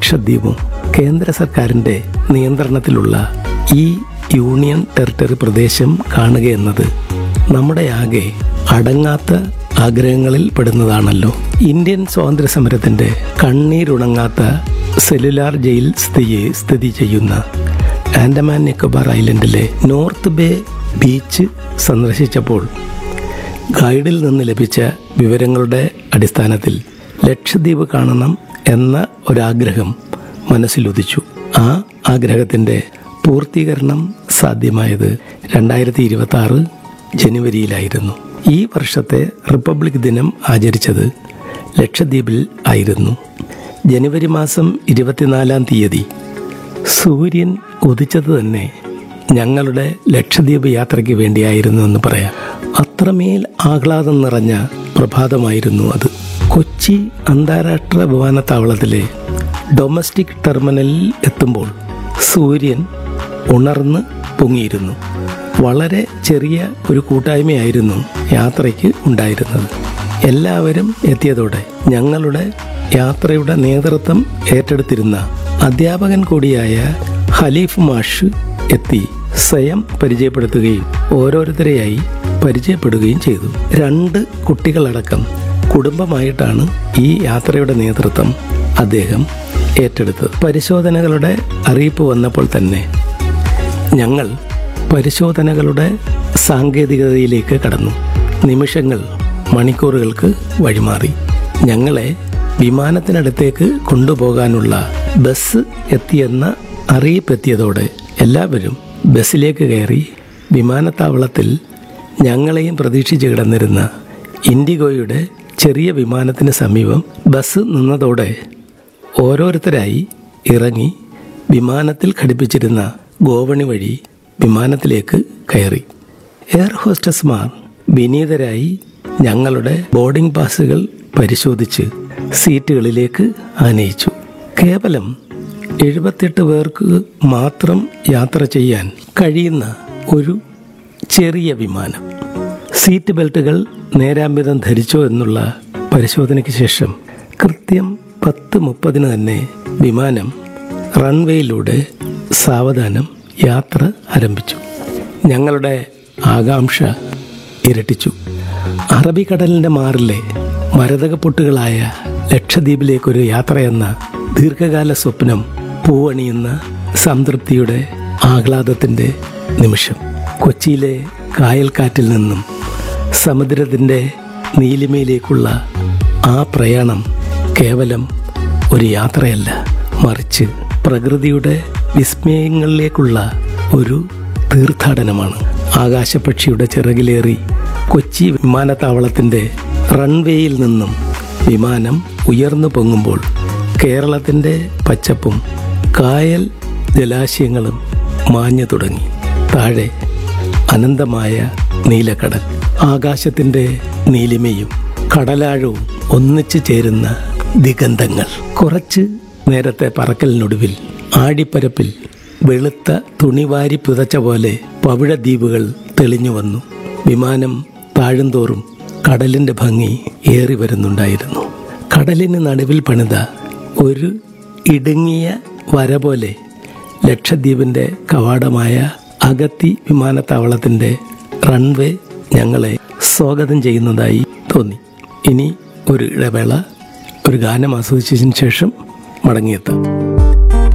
ലക്ഷദ്വീപും കേന്ദ്ര സർക്കാരിൻ്റെ നിയന്ത്രണത്തിലുള്ള ഈ യൂണിയൻ ടെറിട്ടറി പ്രദേശം കാണുകയെന്നത് നമ്മുടെ ആകെ അടങ്ങാത്ത ആഗ്രഹങ്ങളിൽ പെടുന്നതാണല്ലോ ഇന്ത്യൻ സ്വാതന്ത്ര്യ സമരത്തിന്റെ കണ്ണീരുണങ്ങാത്ത സെല്ലുലാർ ജയിൽ സ്ഥിതി സ്ഥിതി ചെയ്യുന്ന ആൻഡമാൻ നിക്കോബാർ ഐലൻഡിലെ നോർത്ത് ബേ ബീച്ച് സന്ദർശിച്ചപ്പോൾ ഗൈഡിൽ നിന്ന് ലഭിച്ച വിവരങ്ങളുടെ അടിസ്ഥാനത്തിൽ ലക്ഷദ്വീപ് കാണണം എന്ന ഒരാഗ്രഹം മനസ്സിലുദിച്ചു ആ ആഗ്രഹത്തിൻ്റെ പൂർത്തീകരണം സാധ്യമായത് രണ്ടായിരത്തി ഇരുപത്തി ആറ് ജനുവരിയിലായിരുന്നു ഈ വർഷത്തെ റിപ്പബ്ലിക് ദിനം ആചരിച്ചത് ലക്ഷദ്വീപിൽ ആയിരുന്നു ജനുവരി മാസം ഇരുപത്തിനാലാം തീയതി സൂര്യൻ ഉദിച്ചത് തന്നെ ഞങ്ങളുടെ ലക്ഷദ്വീപ് യാത്രയ്ക്ക് വേണ്ടിയായിരുന്നു എന്ന് പറയാം അത്രമേൽ ആഹ്ലാദം നിറഞ്ഞ പ്രഭാതമായിരുന്നു അത് കൊച്ചി അന്താരാഷ്ട്ര വിമാനത്താവളത്തിലെ ഡൊമസ്റ്റിക് ടെർമിനലിൽ എത്തുമ്പോൾ സൂര്യൻ ഉണർന്ന് പൊങ്ങിയിരുന്നു വളരെ ചെറിയ ഒരു കൂട്ടായ്മയായിരുന്നു യാത്രയ്ക്ക് ഉണ്ടായിരുന്നത് എല്ലാവരും എത്തിയതോടെ ഞങ്ങളുടെ യാത്രയുടെ നേതൃത്വം ഏറ്റെടുത്തിരുന്ന അധ്യാപകൻ കൂടിയായ ഹലീഫ് മാഷ് എത്തി സ്വയം പരിചയപ്പെടുത്തുകയും ഓരോരുത്തരെയായി പരിചയപ്പെടുകയും ചെയ്തു രണ്ട് കുട്ടികളടക്കം കുടുംബമായിട്ടാണ് ഈ യാത്രയുടെ നേതൃത്വം അദ്ദേഹം ഏറ്റെടുത്തത് പരിശോധനകളുടെ അറിയിപ്പ് വന്നപ്പോൾ തന്നെ ഞങ്ങൾ പരിശോധനകളുടെ സാങ്കേതികതയിലേക്ക് കടന്നു നിമിഷങ്ങൾ മണിക്കൂറുകൾക്ക് വഴിമാറി ഞങ്ങളെ വിമാനത്തിനടുത്തേക്ക് കൊണ്ടുപോകാനുള്ള ബസ് എത്തിയെന്ന അറിയിപ്പെത്തിയതോടെ എല്ലാവരും ബസ്സിലേക്ക് കയറി വിമാനത്താവളത്തിൽ ഞങ്ങളെയും പ്രതീക്ഷിച്ച് കിടന്നിരുന്ന ഇൻഡിഗോയുടെ ചെറിയ വിമാനത്തിന് സമീപം ബസ് നിന്നതോടെ ഓരോരുത്തരായി ഇറങ്ങി വിമാനത്തിൽ ഘടിപ്പിച്ചിരുന്ന ഗോവണി വഴി വിമാനത്തിലേക്ക് കയറി എയർ ഹോസ്റ്റസ്മാർ വിനീതരായി ഞങ്ങളുടെ ബോർഡിംഗ് പാസുകൾ പരിശോധിച്ച് സീറ്റുകളിലേക്ക് ആനയിച്ചു കേവലം എഴുപത്തെട്ട് പേർക്ക് മാത്രം യാത്ര ചെയ്യാൻ കഴിയുന്ന ഒരു ചെറിയ വിമാനം സീറ്റ് ബെൽറ്റുകൾ നേരാംവിധം ധരിച്ചോ എന്നുള്ള പരിശോധനയ്ക്ക് ശേഷം കൃത്യം പത്ത് മുപ്പതിന് തന്നെ വിമാനം റൺവേയിലൂടെ സാവധാനം യാത്ര ആരംഭിച്ചു ഞങ്ങളുടെ ആകാംക്ഷ ഇരട്ടിച്ചു അറബിക്കടലിൻ്റെ മാറിലെ മരതകപ്പൊട്ടുകളായ ലക്ഷദ്വീപിലേക്കൊരു യാത്രയെന്ന ദീർഘകാല സ്വപ്നം പൂവണിയുന്ന സംതൃപ്തിയുടെ ആഹ്ലാദത്തിൻ്റെ നിമിഷം കൊച്ചിയിലെ കായൽക്കാറ്റിൽ നിന്നും സമുദ്രത്തിൻ്റെ നീലിമയിലേക്കുള്ള ആ പ്രയാണം കേവലം ഒരു യാത്രയല്ല മറിച്ച് പ്രകൃതിയുടെ വിസ്മയങ്ങളിലേക്കുള്ള ഒരു തീർത്ഥാടനമാണ് ആകാശപക്ഷിയുടെ ചിറകിലേറി കൊച്ചി വിമാനത്താവളത്തിൻ്റെ റൺവേയിൽ നിന്നും വിമാനം ഉയർന്നു പൊങ്ങുമ്പോൾ കേരളത്തിൻ്റെ പച്ചപ്പും കായൽ ജലാശയങ്ങളും മാഞ്ഞു തുടങ്ങി താഴെ അനന്തമായ നീലക്കടൽ ആകാശത്തിൻ്റെ നീലിമയും കടലാഴവും ഒന്നിച്ചു ചേരുന്ന ദിഗന്ധങ്ങൾ കുറച്ച് നേരത്തെ പറക്കലിനൊടുവിൽ ആടിപ്പരപ്പിൽ വെളുത്ത തുണിവാരി പുതച്ച പോലെ പവിഴദ്വീപുകൾ തെളിഞ്ഞു വന്നു വിമാനം താഴുന്തോറും കടലിൻ്റെ ഭംഗി ഏറി വരുന്നുണ്ടായിരുന്നു കടലിന് നടുവിൽ പണിത ഒരു ഇടുങ്ങിയ വര പോലെ ലക്ഷദ്വീപിൻ്റെ കവാടമായ അഗത്തി വിമാനത്താവളത്തിൻ്റെ റൺവേ ഞങ്ങളെ സ്വാഗതം ചെയ്യുന്നതായി തോന്നി ഇനി ഒരു ഇടവേള ഒരു ഗാനം ആസ്വദിച്ചതിന് ശേഷം മടങ്ങിയെത്താം